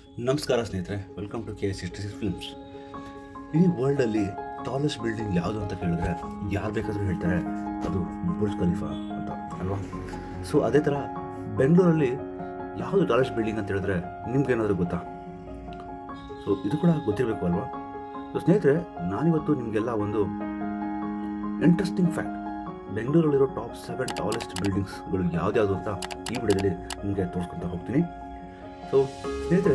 ನಮಸ್ಕಾರ ಸ್ನೇಹಿತರೆ welcome to K S sixty six films ಇಡೀ ವರ್ಲ್ಡಲ್ಲಿ ಟಾಲೆಸ್ಟ್ ಬಿಲ್ಡಿಂಗ್ ಯಾವುದು ಅಂತ ಕೇಳಿದ್ರೆ ಯಾರು ಬೇಕಾದರೂ ಹೇಳ್ತಾರೆ ಅದು ಬುರ್ಜ್ ಖಲೀಫಾ ಅಂತ ಅಲ್ವಾ ಸೊ ಅದೇ ಥರ ಬೆಂಗಳೂರಲ್ಲಿ ಯಾವುದು ಟಾಲೆಸ್ಟ್ ಬಿಲ್ಡಿಂಗ್ ಅಂತ ಹೇಳಿದ್ರೆ ನಿಮ್ಗೇನಾದರೂ ಗೊತ್ತಾ ಸೊ ಇದು ಕೂಡ ಗೊತ್ತಿರಬೇಕು ಅಲ್ವಾ ಸೊ ಸ್ನೇಹಿತರೆ ನಾನಿವತ್ತು ನಿಮಗೆಲ್ಲ ಒಂದು ಇಂಟ್ರೆಸ್ಟಿಂಗ್ ಫ್ಯಾಕ್ಟ್ ಬೆಂಗಳೂರಲ್ಲಿರೋ ಟಾಪ್ ಸೆವೆನ್ ಟಾಲೆಸ್ಟ್ ಬಿಲ್ಡಿಂಗ್ಸ್ಗಳು ಯಾವ್ದ್ಯಾವುದು ಅಂತ ಈ ವಿಡಿಯೋದಲ್ಲಿ ನಿಮಗೆ ತೋರಿಸ್ಕೊತಾ ಹೋಗ್ತೀನಿ ಸೊ ಸ್ನೇಹಿತರೆ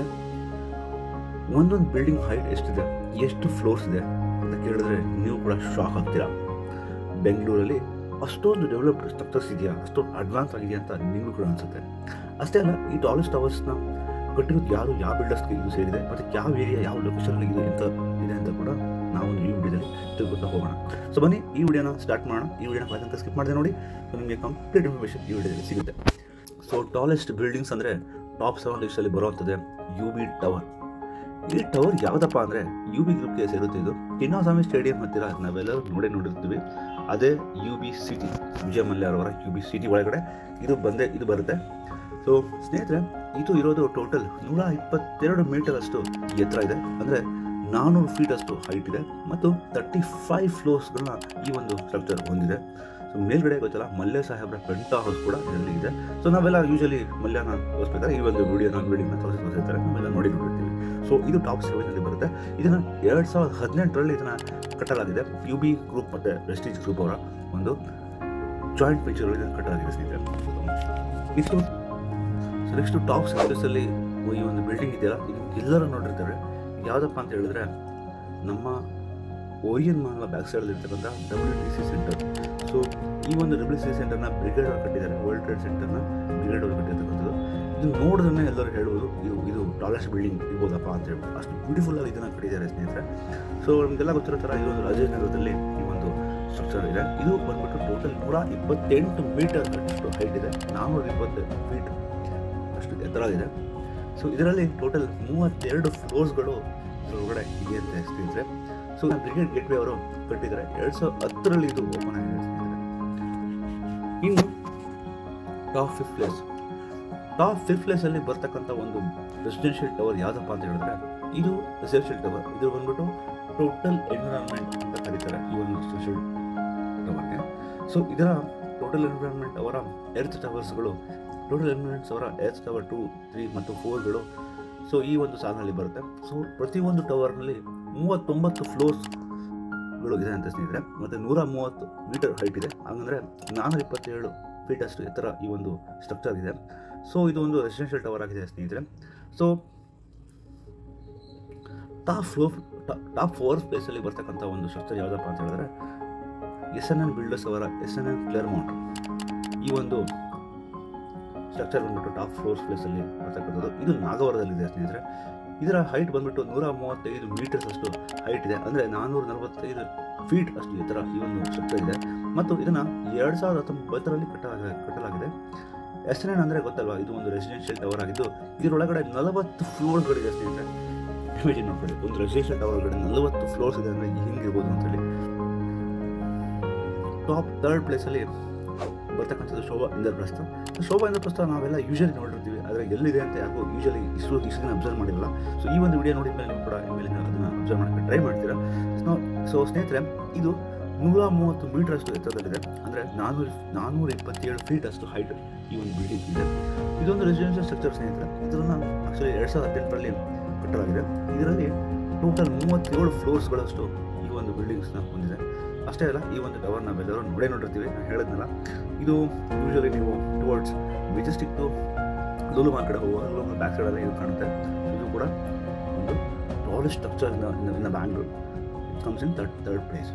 ಒಂದೊಂದು ಬಿಲ್ಡಿಂಗ್ ಹೈಟ್ ಎಷ್ಟಿದೆ ಎಷ್ಟು ಫ್ಲೋರ್ಸ್ ಇದೆ ಅಂತ ಕೇಳಿದ್ರೆ ನೀವು ಕೂಡ ಶಾಕ್ ಆಗ್ತೀರಾ ಬೆಂಗಳೂರಲ್ಲಿ ಅಷ್ಟೊಂದು ಡೆವಲಪ್ಡ್ ಸ್ಟ್ರಕ್ಚರ್ಸ್ ಇದೆಯಾ ಅಷ್ಟೊಂದು ಅಡ್ವಾನ್ಸ್ ಆಗಿದೆಯಾ ಅಂತ ನಿಮಗೂ ಕೂಡ ಅನಿಸುತ್ತೆ ಅಷ್ಟೇ ಅಲ್ಲ ಈ ಟಾಲೆಸ್ಟ್ ಟವರ್ಸ್ನ ಕಟ್ಟಿರೋದು ಯಾರು ಯಾವ ಬಿಲ್ಡರ್ಸ್ಗೆ ಇದು ಸೇರಿದೆ ಮತ್ತು ಯಾವ ಏರಿಯಾ ಯಾವ ಲೊಕೇಶನಲ್ಲಿ ಇದೆ ಅಂತ ಇದೆ ಅಂತ ಕೂಡ ನಾವು ಈ ವಿಡಿಯೋದಲ್ಲಿ ತಿಳ್ಕೊತಾ ಹೋಗೋಣ ಸೊ ಬನ್ನಿ ಈ ವಿಡಿಯೋನ ಸ್ಟಾರ್ಟ್ ಮಾಡೋಣ ಈ ವಿಡಿಯೋನ ತನಕ ಸ್ಕಿಪ್ ಮಾಡಿದೆ ನೋಡಿ ಸೊ ನಿಮಗೆ ಕಂಪ್ಲೀಟ್ ಇನ್ಫಾರ್ಮೇಷನ್ ಈ ವಿಡಿಯೋದಲ್ಲಿ ಸಿಗುತ್ತೆ ಸೊ ಟಾಲೆಸ್ಟ್ ಬಿಲ್ಡಿಂಗ್ಸ್ ಅಂದರೆ ಟಾಪ್ ಸೆವೆನ್ ಲಿಸ್ಟಲ್ಲಿ ಬರುವಂಥದ್ದೇ ಯು ಬಿ ಟವರ್ ಈ ಟವರ್ ಯಾವುದಪ್ಪ ಅಂದರೆ ಯು ಬಿ ಗ್ರೂಪ್ಗೆ ಸೇರುತ್ತೆ ಇದು ಚಿನ್ನಸ್ವಾಮಿ ಸ್ಟೇಡಿಯಂ ಹತ್ತಿರ ನಾವೆಲ್ಲರೂ ನೋಡೇ ನೋಡಿರ್ತೀವಿ ಅದೇ ಯು ಬಿ ಸಿಟಿ ವಿಜಯ ಮಲ್ಯರವರ ಯು ಬಿ ಸಿಟಿ ಒಳಗಡೆ ಇದು ಬಂದೇ ಇದು ಬರುತ್ತೆ ಸೊ ಸ್ನೇಹಿತರೆ ಇದು ಇರೋದು ಟೋಟಲ್ ನೂರ ಇಪ್ಪತ್ತೆರಡು ಮೀಟರ್ ಅಷ್ಟು ಎತ್ತರ ಇದೆ ಅಂದರೆ ನಾನ್ನೂರು ಫೀಟ್ ಅಷ್ಟು ಹೈಟ್ ಇದೆ ಮತ್ತು ತರ್ಟಿ ಫೈವ್ ಫ್ಲೋರ್ಸ್ಗಳನ್ನ ಈ ಒಂದು ಸ್ಟ್ರಕ್ಚರ್ ಹೊಂದಿದೆ ಸೊ ಮೇಲ್ಗಡೆ ಗೊತ್ತಲ್ಲ ಮಲ್ಯ ಸಾಹೇಬ್ರ ಪೆಂಟ ಹೌಸ್ ಕೂಡ ಇದರಲ್ಲಿ ಇದೆ ಸೊ ನಾವೆಲ್ಲ ಯೂಶಲಿ ಮಲ್ಯನ ತೋರಿಸ್ಬೇಕಾದ್ರೆ ಈ ಒಂದು ವಿಡಿಯೋನ ಬಿಲ್ಡಿಂಗ್ನ ತೋರಿಸಿ ತೋರಿಸಿರ್ತಾರೆ ನಾವೆಲ್ಲ ನೋಡಿ ನೋಡಿರ್ತೀವಿ ಸೊ ಇದು ಟಾಪ್ ಸೆವೆನಲ್ಲಿ ಬರುತ್ತೆ ಇದನ್ನು ಎರಡು ಸಾವಿರದ ಹದಿನೆಂಟರಲ್ಲಿ ಇದನ್ನು ಕಟ್ಟಲಾಗಿದೆ ಯು ಬಿ ಗ್ರೂಪ್ ಮತ್ತು ವೆಸ್ಟೀಜ್ ಗ್ರೂಪ್ ಅವರ ಒಂದು ಜಾಯಿಂಟ್ ವೆಂಚರ್ಗಳಲ್ಲಿ ಕಟ್ಟಲಾಗಿದೆ ಸ್ನೇಹಿತರೆ ಇಷ್ಟು ಸೊ ನೆಕ್ಸ್ಟ್ ಟಾಪ್ ಸೆಕ್ಟರ್ಸಲ್ಲಿ ಈ ಒಂದು ಬಿಲ್ಡಿಂಗ್ ಇದೆಯಲ್ಲ ಇದು ಎಲ್ಲರೂ ನೋಡಿರ್ತಾರೆ ಯಾವುದಪ್ಪ ಅಂತ ಹೇಳಿದ್ರೆ ನಮ್ಮ ಓರಿಯನ್ ಮಾಲ್ನ ಬ್ಯಾಕ್ ಸೈಡಲ್ಲಿ ಇರ್ತಕ್ಕಂಥ W T C centre so ಈ ಒಂದು ಡಬ್ಲ್ಯೂ ಸಿ ಸೆಂಟರ್ನ ಬ್ರಿಗೇಡ್ ಅವ್ರು ಕಟ್ಟಿದ್ದಾರೆ ವರ್ಲ್ಡ್ ಟ್ರೇಡ್ ಸೆಂಟರ್ನ ಬ್ರಿಗೇಡ್ ಅವರು ಕಟ್ಟಿರ್ತಕ್ಕಂಥದ್ದು ಇದು ನೋಡಿದ್ರೆ ಎಲ್ಲರೂ ಹೇಳುವುದು ಇದು ಇದು ಟಾಲೆಸ್ಟ್ ಬಿಲ್ಡಿಂಗ್ ಇರ್ಬೋದಪ್ಪ ಅಂತ ಹೇಳ್ಬಿಟ್ಟು ಅಷ್ಟು ಬ್ಯೂಟಿಫುಲ್ ಆಗಿ ಇದನ್ನು ಕಟ್ಟಿದ್ದಾರೆ ಸ್ನೇಹಿತರೆ ಸೊ ನಿಮಗೆಲ್ಲ ಗೊತ್ತಿರೋ ಥರ ಈ ಒಂದು ರಾಜನಗರದಲ್ಲಿ ಈ ಒಂದು ಸ್ಟ್ರಕ್ಚರ್ ಇದೆ ಇದು ಬಂದ್ಬಿಟ್ಟು ಟೋಟಲ್ ನೂರ ಇಪ್ಪತ್ತೆಂಟು ಮೀಟರ್ ಅಷ್ಟು ಹೈಟ್ ಇದೆ ನಾನ್ನೂರ ಇಪ್ಪತ್ತು ಫೀಟ್ ಅಷ್ಟು ಎತ್ತರ ಇದೆ ಸೊ ಇದರಲ್ಲಿ ಟೋಟಲ್ ಮೂವತ್ತೆರಡು ಫ್ಲೋರ್ಸ್ಗಳು ಒಳಗಡೆ ಇದೆ ಅಂತ ಸ್ನೇಹಿತರೆ ಸೊ ಬ್ರಿಗೇಡ್ ಗೇಟ್ವೇ ಅವರು ಕಟ್ಟಿದ್ದಾರೆ ಎರಡು ಸಾವಿರದ ಹತ್ತರಲ್ಲಿ ಇದು ಓಪನ್ ಆಗಿದೆ ಸ್ನೇಹಿತರೆ ಇನ್ನು top fifth place top fifth ಪ್ಲೇಸಲ್ಲಿ ಬರ್ತಕ್ಕಂಥ ಒಂದು ರೆಸಿಡೆನ್ಷಿಯಲ್ ಟವರ್ ಯಾವುದಪ್ಪ ಅಂತ ಹೇಳಿದ್ರೆ ಇದು ರೆಸಿಡೆನ್ಷಿಯಲ್ ಟವರ್ ಇದು ಬಂದ್ಬಿಟ್ಟು ಟೋಟಲ್ ಎನ್ವಿರಾನ್ಮೆಂಟ್ ಅಂತ ಕರೀತಾರೆ ಈ ಒಂದು ರೆಸಿಡೆನ್ಷಿಯಲ್ ಟವರ್ಗೆ ಸೊ ಇದರ ಟೋಟಲ್ ಎನ್ವಿರಾನ್ಮೆಂಟ್ ಅವರ ಎರ್ತ್ ಟವರ್ಸ್ಗಳು ಟೋಟಲ್ ಎನ್ವಿರಾನ್ಮೆಂಟ್ಸ್ ಅವರ ಎರ್ತ್ ಟವರ್ ಟು ತ್ರೀ ಮತ್ತು ಫೋರ್ಗಳು ಸೊ ಈ ಒಂದು ಸಾಲಿನಲ್ಲಿ ಬರುತ್ತೆ ಸೊ ಪ್ರತಿಯೊಂದು ಟವರ್ನಲ್ಲಿ ಮೂವತ್ತೊಂಬತ್ತು ಫ್ಲೋರ್ಸ್ಗಳು ಇದೆ ಅಂತ ಸ್ನೇಹಿತರೆ ಮತ್ತು ನೂರ ಮೂವತ್ತು ಮೀಟರ್ ಹೈಟ್ ಇದೆ ಹಾಗಂದರೆ ನಾನ್ನೂರ ಇಪ್ಪತ್ತೇಳು ಫೀಟ್ ಅಷ್ಟು ಎತ್ತರ ಈ ಒಂದು ಸ್ಟ್ರಕ್ಚರ್ ಇದೆ ಸೊ ಇದು ಒಂದು ರೆಸಿಡೆನ್ಷಿಯಲ್ ಟವರ್ ಆಗಿದೆ ಸ್ನೇಹಿತರೆ so top floor top four ಸ್ಪೇಸಲ್ಲಿ ಬರ್ತಕ್ಕಂಥ ಒಂದು ಸ್ಟ್ರಕ್ಚರ್ ಯಾವುದಪ್ಪ ಅಂತ ಹೇಳಿದ್ರೆ ಎಸ್ ಎನ್ ಎನ್ ಬಿಲ್ಡರ್ಸ್ ಅವರ ಎಸ್ ಎನ್ ಎನ್ ಕ್ಲೇರ್ಮೌಂಟ್ ಈ ಒಂದು ಸ್ಟ್ರಕ್ಚರ್ ಬಂದ್ಬಿಟ್ಟು ಟಾಪ್ ಫ್ಲೋರ್ ಪ್ಲೇಸಲ್ಲಿ ಬರ್ತಕ್ಕಂಥದ್ದು ಇದು ನಾಗವರದಲ್ಲಿದೆ ಸ್ನೇಹಿತರೆ ಇದರ ಹೈಟ್ ಬಂದ್ಬಿಟ್ಟು ನೂರ ಮೂವತ್ತೈದು ಮೀಟರ್ಸ್ ಅಷ್ಟು ಹೈಟ್ ಇದೆ ಅಂದರೆ ನಾನ್ನೂರ ನಲವತ್ತೈದು ಫೀಟ್ ಅಷ್ಟು ಎತ್ತರ ಈ ಒಂದು ಸ್ಟ್ರಕ್ಚರ್ ಇದೆ ಮತ್ತು ಇದನ್ನು ಎರಡು ಸಾವಿರದ ಹತ್ತೊಂಬತ್ತರಲ್ಲಿ ಕಟ್ಟಲಾಗ ಕಟ್ಟಲಾಗಿದೆ ಎಸ್ ಎನ್ ಎನ್ ಅಂದರೆ ಗೊತ್ತಲ್ವಾ ಇದು ಒಂದು ರೆಸಿಡೆನ್ಷಿಯಲ್ ಟವರ್ ಆಗಿದ್ದು ಇದರೊಳಗಡೆ ನಲವತ್ತು ಫ್ಲೋರ್ಗಳಿದೆ ಸ್ನೇಹಿತರೆ ಇಮೇಜಿನ್ ಮಾಡ್ಕೊಳ್ಳಿ ಒಂದು ರೆಸಿಡೆನ್ಷಿಯಲ್ ಟವರ್ ಒಳಗಡೆ ನಲವತ್ತು ಫ್ಲೋರ್ಸ್ ಇದೆ ಅಂದರೆ ಹಿಂಗಿರ್ಬೋದು ಅಂತೇಳಿ ಟಾಪ್ ಥರ್ಡ್ ಪ್ಲೇಸಲ್ಲಿ ಬರ್ತಕ್ಕಂಥದ್ದು ಶೋಭಾ ಇಂದ್ರಪ್ರಸ್ಥ ಶೋಭಾ ಇಂದ್ರಪ್ರಸ್ಥ ನಾವೆಲ್ಲ ಯೂಶಲಿ ನೋಡಿರ್ತೀವಿ ಆದರೆ ಎಲ್ಲಿದೆ ಅಂತ ಯಾಕೋ ಯೂಶಲಿ ಇಷ್ಟು ಇಷ್ಟು ದಿನ ಅಬ್ಸರ್ವ್ ಮಾಡಿರಲ್ಲ ಸೊ ಈ ಒಂದು ವಿಡಿಯೋ ನೋಡಿದ ಮೇಲೆ ನೀವು ಕೂಡ ಇನ್ಮೇಲೆ ಅದನ್ನು ಅಬ್ಸರ್ವ್ ಮಾಡೋಕ್ಕೆ ಟ್ರೈ ಮಾಡ್ತೀರಾ ಸೊ ಸೊ ಸ್ನೇಹಿತರೆ ಇದು ನೂರ ಮೂವತ್ತು ಮೀಟರ್ ಅಷ್ಟು ಎತ್ತರದಲ್ಲಿದೆ ಅಂದರೆ ನಾನ್ನೂರ ನಾನ್ನೂರ ಇಪ್ಪತ್ತೇಳು ಫೀಟ್ ಅಷ್ಟು ಹೈಟ್ ಈ ಒಂದು ಬಿಲ್ಡಿಂಗ್ ಇದೆ ಇದೊಂದು ರೆಸಿಡೆನ್ಷಿಯಲ್ ಸ್ಟ್ರಕ್ಚರ್ ಸ್ನೇಹಿತರೆ ಇದನ್ನು ಆಕ್ಚುಲಿ ಎರಡು ಸಾವಿರದ ಹದಿನೆಂಟರಲ್ಲಿ ಕಟ್ಟಲಾಗಿದೆ ಇದರಲ್ಲಿ ಟೋಟಲ್ ಮೂವತ್ತೇಳು ಫ್ಲೋರ್ಸ್ಗಳಷ್ಟು ಈ ಒಂದು ಬಿಲ್ಡಿಂಗ್ಸ್ನ ಹೊಂದಿದೆ ಅಷ್ಟೇ ಅಲ್ಲ ಈ ಒಂದು ಟವರ್ ನಾವೆಲ್ಲರೂ ನೋಡೇ ನೋಡಿರ್ತೀವಿ ನಾನು ಹೇಳಿದ್ನಲ್ಲ ಇದು ಯೂಶಲಿ ನೀವು towards Majestic to Lulu mall ಕಡೆ ಹೋಗುವಾಗ ಲೂಲು ಮಾಲ್ ಬ್ಯಾಕ್ ಸೈಡಲ್ಲಿ ಇದು ಕಾಣುತ್ತೆ ಇದು ಕೂಡ ಒಂದು tallest structure in Bangalore it comes in third third place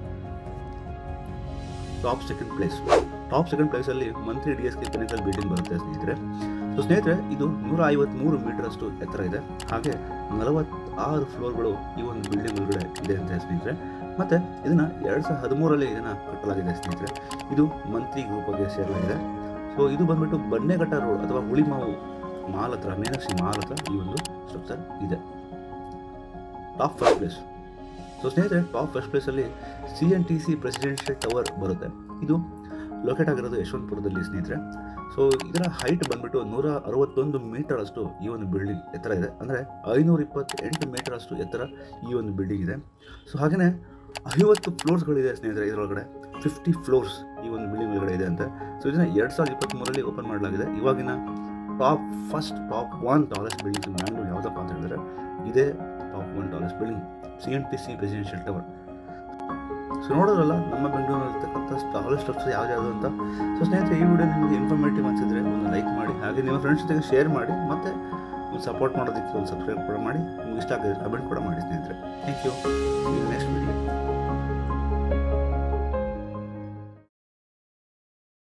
top second place top second ಪ್ಲೇಸಲ್ಲಿ Mantri D S K pinnacle building ಬರುತ್ತೆ ಸ್ನೇಹಿತರೆ ಸೊ ಸ್ನೇಹಿತರೆ ಇದು ನೂರ ಐವತ್ತ್ಮೂರು ಮೀಟರ್ ಅಷ್ಟು ಎತ್ತರ ಇದೆ ಹಾಗೆ ನಲವತ್ತಾರು ಫ್ಲೋರ್ಗಳು ಈ ಒಂದು ಬಿಲ್ಡಿಂಗ್ ಒಳಗಡೆ ಇದೆ ಅಂತ ಸ್ನೇಹಿತರೆ ಮತ್ತು ಇದನ್ನು ಎರಡು ಸಾವಿರದ ಹದಿಮೂರರಲ್ಲಿ ಇದನ್ನು ಕಟ್ಟಲಾಗಿದೆ ಸ್ನೇಹಿತರೆ ಇದು ಮಂತ್ರಿ ಗ್ರೂಪ್ಗೆ ಸೇರಲಾಗಿದೆ ಸೊ ಇದು ಬಂದ್ಬಿಟ್ಟು ಬನ್ನೇಘಟ್ಟ ರೋಡ್ ಅಥವಾ ಹುಳಿಮಾವು ಮಾಲ್ ಹತ್ರ ಮೀನಾಕ್ಷಿ ಮಾಲ್ ಹತ್ರ ಈ ಒಂದು ಸ್ಟ್ರಕ್ಚರ್ ಇದೆ ಟಾಪ್ ಫಸ್ಟ್ ಪ್ಲೇಸ್ ಸೊ ಸ್ನೇಹಿತರೆ ಟಾಪ್ ಫಸ್ಟ್ ಪ್ಲೇಸಲ್ಲಿ C N T C presidential tower ಬರುತ್ತೆ ಇದು ಲೊಕೇಟ್ ಆಗಿರೋದು ಯಶವಂತಪುರದಲ್ಲಿ ಸ್ನೇಹಿತರೆ ಸೊ ಇದರ ಹೈಟ್ ಬಂದ್ಬಿಟ್ಟು ನೂರ ಅರವತ್ತೊಂದು ಮೀಟರ್ ಅಷ್ಟು ಈ ಒಂದು ಬಿಲ್ಡಿಂಗ್ ಎತ್ತರ ಇದೆ ಅಂದರೆ ಐನೂರ ಇಪ್ಪತ್ತೆಂಟು ಮೀಟರ್ ಅಷ್ಟು ಎತ್ತರ ಈ ಒಂದು ಬಿಲ್ಡಿಂಗ್ ಇದೆ ಸೊ ಹಾಗೆಯೇ ಐವತ್ತು ಫ್ಲೋರ್ಸ್ಗಳಿದೆ ಸ್ನೇಹಿತರೆ ಇದರೊಳಗಡೆ ಫಿಫ್ಟಿ ಫ್ಲೋರ್ಸ್ ಈ ಒಂದು ಬಿಲ್ಡಿಂಗ್ ಒಳಗಡೆ ಇದೆ ಅಂತ ಸೊ ಇದನ್ನು ಎರಡು ಸಾವಿರದ ಇಪ್ಪತ್ತ್ಮೂರರಲ್ಲಿ ಓಪನ್ ಮಾಡಲಾಗಿದೆ ಇವಾಗಿನ top first top one tallest building Bangalore ಯಾವುದಪ್ಪ ಅಂತ ಹೇಳಿದ್ರೆ ಇದೇ top one tallest building C N T C presidential tower so ನೋಡೋದ್ರಲ್ಲ ನಮ್ಮ ಬೆಂಗಳೂರಿನಲ್ಲಿರ್ತಕ್ಕಂಥ ಟಾಲೆಸ್ಟ್ ಸ್ಟ್ರಕ್ಚರ್ ಯಾವ್ದು ಯಾವುದು ಅಂತ ಸೊ ಸ್ನೇಹಿತರೆ ಈ ವಿಡಿಯೋ ನಿಮಗೆ ಇನ್ಫಾರ್ಮೇಟಿವ್ ಅನಿಸಿದ್ರೆ ಒಂದು ಲೈಕ್ ಮಾಡಿ ಹಾಗೆ ನಿಮ್ಮ ಫ್ರೆಂಡ್ಸ್ ಜೊತೆಗೆ ಶೇರ್ ಮಾಡಿ ಮತ್ತು ಒಂದು ಸಪೋರ್ಟ್ ಮಾಡೋದಕ್ಕೆ ಒಂದು ಸಬ್ಸ್ಕ್ರೈಬ್ ಕೂಡ ಮಾಡಿ ನಿಮ್ಗೆ ಇಷ್ಟ ಆಗಿದ್ರೆ ಕಮೆಂಟ್ ಕೂಡ ಮಾಡಿ ಸ್ನೇಹಿತರೆ ಥ್ಯಾಂಕ್ ಯು ನೆಕ್ಸ್ಟ್ ವಿಡಿಯೋ